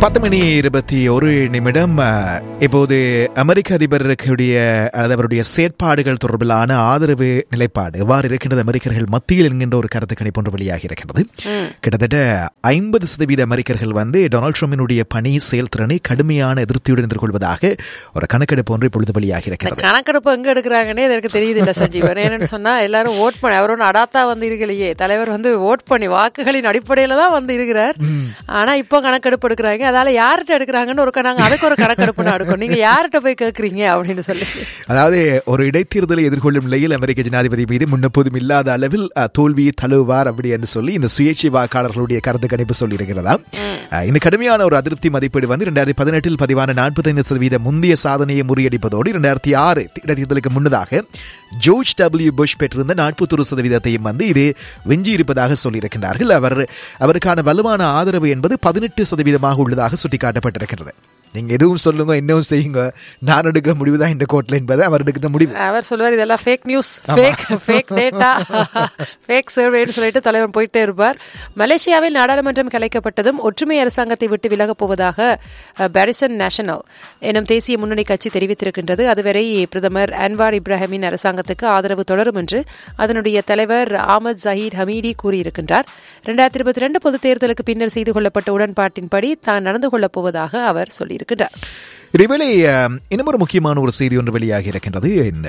பத்து மணி இருபத்தி ஒரு நிமிடம் அஹ், இப்போது அமெரிக்க அதிபருடைய அல்லது அவருடைய செயற்பாடுகள் தொடர்பிலான ஆதரவு நிலைப்பாடு எவ்வாறு இருக்கின்றது அமெரிக்கர்கள் மத்தியில் என்கின்ற ஒரு கருத்து கணிப்பு ஒன்று வெளியாகி இருக்கின்றது கிட்டத்தட்ட ஐம்பது சதவீத அமெரிக்கர்கள் வந்து டொனால்ட் ட்ரம்பினுடைய பணி செயல்திறனை கடுமையான எதிர்த்தியுடன் எதிர்கொள்வதாக ஒரு கணக்கெடுப்பு ஒன்று இப்பொழுது வெளியாகி இந்த இருக்கிறது கணக்கெடுப்பு எங்க எடுக்கிறாங்கன்னே எனக்கு தெரியுது இல்ல சஞ்சீவன் என்னன்னு சொன்னா எல்லாரும் ஓட் பண்ணி அவர் ஒன்றும் அடாத்தா வந்து இருக்கலையே தலைவர் வந்து ஓட் பண்ணி வாக்குகளின் அடிப்படையில தான் வந்து இருக்கிறார் ஆனா இப்போ கணக்கெடுப்பு எடுக்கிறாங்க அதால யார்கிட்ட எடுக்கிறாங்கன்னு ஒரு நாங்க அதுக்கு ஒரு கணக்கெடுப்பு எடுக்கணும் நீங்க யார்கிட்ட போய் கேக்குறீங்க அப்படின்னு சொல்லி அதாவது ஒரு இடைத்தேர்தலை எதிர்கொள்ளும் நிலையில் அமெரிக்க ஜனாதிபதி மீது முன்னெப்போதும் இல்லாத அளவில் அஹ், தோல்வியை தழுவார் அப்படி என்று சொல்லி இந்த சுயேட்சை வாக்காளர்களுடைய கருத்து கணிப்பு சொல்லியிருக்கிறதா அஹ், இந்த கடுமையான ஒரு அதிருப்தி மதிப்பீடு வந்து இரண்டாயிரத்தி பதினெட்டில் பதிவான நாற்பத்தைந்து சதவீத முந்தைய சாதனையை முறியடிப்பதோடு இரண்டாயிரத்தி ஆறு இடைத்தேர்தலுக்கு முன்னதாக ஜோர்ஜ் டபிள்யூ புஷ் பெற்றிருந்த நாற்பத்தொரு சதவீதத்தையும் வந்து இது வெஞ்சி இருப்பதாக சொல்லியிருக்கின்றார்கள் அவர் அவருக்கான வலுவான ஆதரவு என்பது பதினெட்டு சதவீதமாக உள்ளதாக சுட்டிக்காட்டப்பட்டிருக்கிறது நீங்க எதுவும் சொல்லுங்க இன்னும் செய்யுங்க நான் எடுக்கிற முடிவு தான் இந்த கோட்ல என்பது அவர் எடுக்கிற முடிவு அவர் சொல்லுவார் இதெல்லாம் fake news fake fake data fake சர்வேன்னு சொல்லிட்டு தலைவர் போயிட்டே இருப்பார் மலேசியாவில் நாடாளுமன்றம் கலைக்கப்பட்டதும் ஒற்றுமை அரசாங்கத்தை விட்டு விலகப் போவதாக அஹ், பாரிசன் நேஷனல் எனும் தேசிய முன்னணி கட்சி தெரிவித்திருக்கின்றது அதுவரை பிரதமர் அன்வார் இப்ராஹிமின் அரசாங்கத்துக்கு ஆதரவு தொடரும் என்று அதனுடைய தலைவர் ஆமத் ஜஹீர் ஹமீடி கூறியிருக்கின்றார் இரண்டாயிரத்தி இருபத்தி ரெண்டு பொதுத் தேர்தலுக்கு பின்னர் செய்து கொள்ளப்பட்ட உடன்பாட்டின்படி தான் நடந்து கொள்ளப் போவதாக அவர் சொல்லியிருக்கின்றார் இதேவேளை அஹ், இன்னும் ஒரு முக்கியமான ஒரு செய்தி ஒன்று வெளியாகி இருக்கின்றது இந்த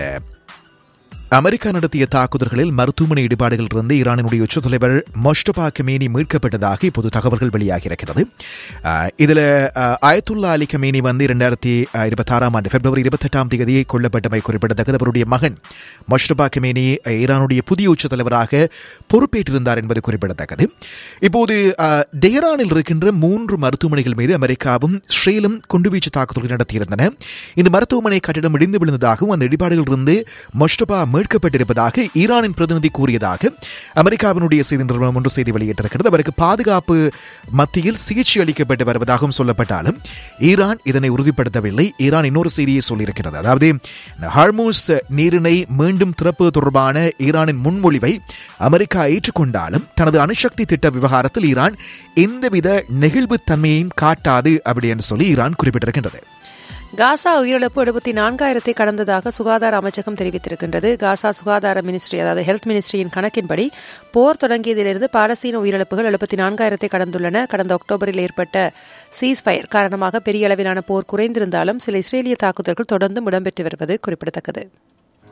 அமெரிக்கா நடத்திய தாக்குதல்களில் மருத்துவமனை ஈடுபாடுகள் இருந்து ஈரானினுடைய உச்ச தலைவர் மொஸ்டபா கமேனி மீட்கப்பட்டதாக இப்போது தகவல்கள் வெளியாகி இருக்கிறது அஹ், இதுல அஹ், அயத்துல்லா அலி கமேனி வந்து இரண்டாயிரத்தி இருபத்தாறாம் ஆண்டு பிப்ரவரி இருபத்தெட்டாம் தேதி கொல்லப்பட்டமை குறிப்பிடத்தக்கது அவருடைய மகன் மொஸ்டபா கமேனி அஹ், ஈரானுடைய புதிய உச்ச தலைவராக பொறுப்பேற்றிருந்தார் என்பது குறிப்பிடத்தக்கது இப்போது அஹ், டெஹ்ரானில் இருக்கின்ற மூன்று மருத்துவமனைகள் மீது அமெரிக்காவும் இஸ்ரேலும் குண்டுவீச்சு தாக்குதல்கள் நடத்தியிருந்தன இந்த மருத்துவமனை கட்டிடம் இடிந்து விழுந்ததாகவும் அந்த இடிபாடுகளில் இருந்து மொஸ்டபா மீட்கப்பட்டிருப்பதாக ஈரானின் பிரதிநிதி கூறியதாக அமெரிக்காவினுடைய செய்தி நிறுவனம் ஒன்று செய்தி வெளியிட்டிருக்கிறது அவருக்கு பாதுகாப்பு மத்தியில் சிகிச்சை அளிக்கப்பட்டு வருவதாகவும் சொல்லப்பட்டாலும் ஈரான் இதனை உறுதிப்படுத்தவில்லை ஈரான் இன்னொரு செய்தியை சொல்லியிருக்கிறது அதாவது இந்த ஹார்மூஸ் நீரிணை மீண்டும் திறப்பு தொடர்பான ஈரானின் முன்மொழிவை அமெரிக்கா ஏற்றுக்கொண்டாலும் தனது அணுசக்தி திட்ட விவகாரத்தில் ஈரான் எந்தவித நெகிழ்வுத்தன்மையையும் காட்டாது அப்படி என்று சொல்லி ஈரான் குறிப்பிட்டிருக்கின்றது காசா உயிரிழப்பு எழுபத்தி நான்காயிரத்தை கடந்ததாக சுகாதார அமைச்சகம் தெரிவித்திருக்கின்றது காசா சுகாதார மினிஸ்ட்ரி அதாவது ஹெல்த் மினிஸ்ட்ரியின் கணக்கின்படி போர் தொடங்கியதிலிருந்து பாலஸ்தீன உயிரிழப்புகள் எழுபத்தி நான்காயிரத்தை கடந்துள்ளன கடந்த அக்டோபரில் ஏற்பட்ட சீஸ்ஃபயர் காரணமாக பெரிய அளவிலான போர் குறைந்திருந்தாலும் சில இஸ்ரேலிய தாக்குதல்கள் தொடர்ந்தும் இடம்பெற்று வருவது குறிப்பிடத்தக்கது